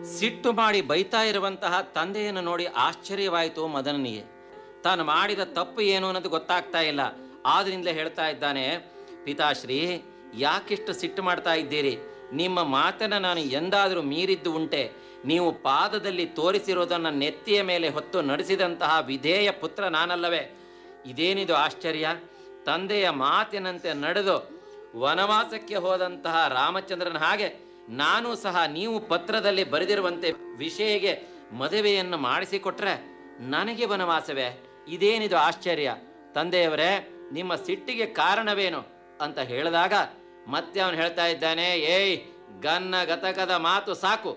ಸಿಟ್ಟು ಮಾಡಿ ಬೈತಾ ಇರುವಂತಹ ತಂದೆಯನ್ನು ನೋಡಿ ಆಶ್ಚರ್ಯವಾಯಿತು ಮದನನಿಗೆ ತಾನು ಮಾಡಿದ ತಪ್ಪು ಏನು ಅನ್ನೋದು ಗೊತ್ತಾಗ್ತಾ ಇಲ್ಲ ಆದ್ರಿಂದಲೇ ಹೇಳ್ತಾ ಇದ್ದಾನೆ ಪಿತಾಶ್ರೀ ಯಾಕಿಷ್ಟು ಸಿಟ್ಟು ಮಾಡ್ತಾ ಇದ್ದೀರಿ ನಿಮ್ಮ ಮಾತನ್ನು ನಾನು ಎಂದಾದರೂ ಮೀರಿದ್ದು ಉಂಟೆ ನೀವು ಪಾದದಲ್ಲಿ ತೋರಿಸಿರೋದನ್ನು ನೆತ್ತಿಯ ಮೇಲೆ ಹೊತ್ತು ನಡೆಸಿದಂತಹ ವಿಧೇಯ ಪುತ್ರ ನಾನಲ್ಲವೇ ಇದೇನಿದು ಆಶ್ಚರ್ಯ ತಂದೆಯ ಮಾತಿನಂತೆ ನಡೆದು ವನವಾಸಕ್ಕೆ ಹೋದಂತಹ ರಾಮಚಂದ್ರನ ಹಾಗೆ ನಾನು ಸಹ ನೀವು ಪತ್ರದಲ್ಲಿ ಬರೆದಿರುವಂತೆ ವಿಷಯಗೆ ಮದುವೆಯನ್ನು ಮಾಡಿಸಿಕೊಟ್ರೆ ನನಗೆ ವನವಾಸವೇ ಇದೇನಿದು ಆಶ್ಚರ್ಯ ತಂದೆಯವರೇ ನಿಮ್ಮ ಸಿಟ್ಟಿಗೆ ಕಾರಣವೇನು ಅಂತ ಹೇಳಿದಾಗ ಮತ್ತೆ ಅವನು ಹೇಳ್ತಾ ಇದ್ದಾನೆ ಏಯ್ ಗನ್ನ ಗತಕದ ಮಾತು ಸಾಕು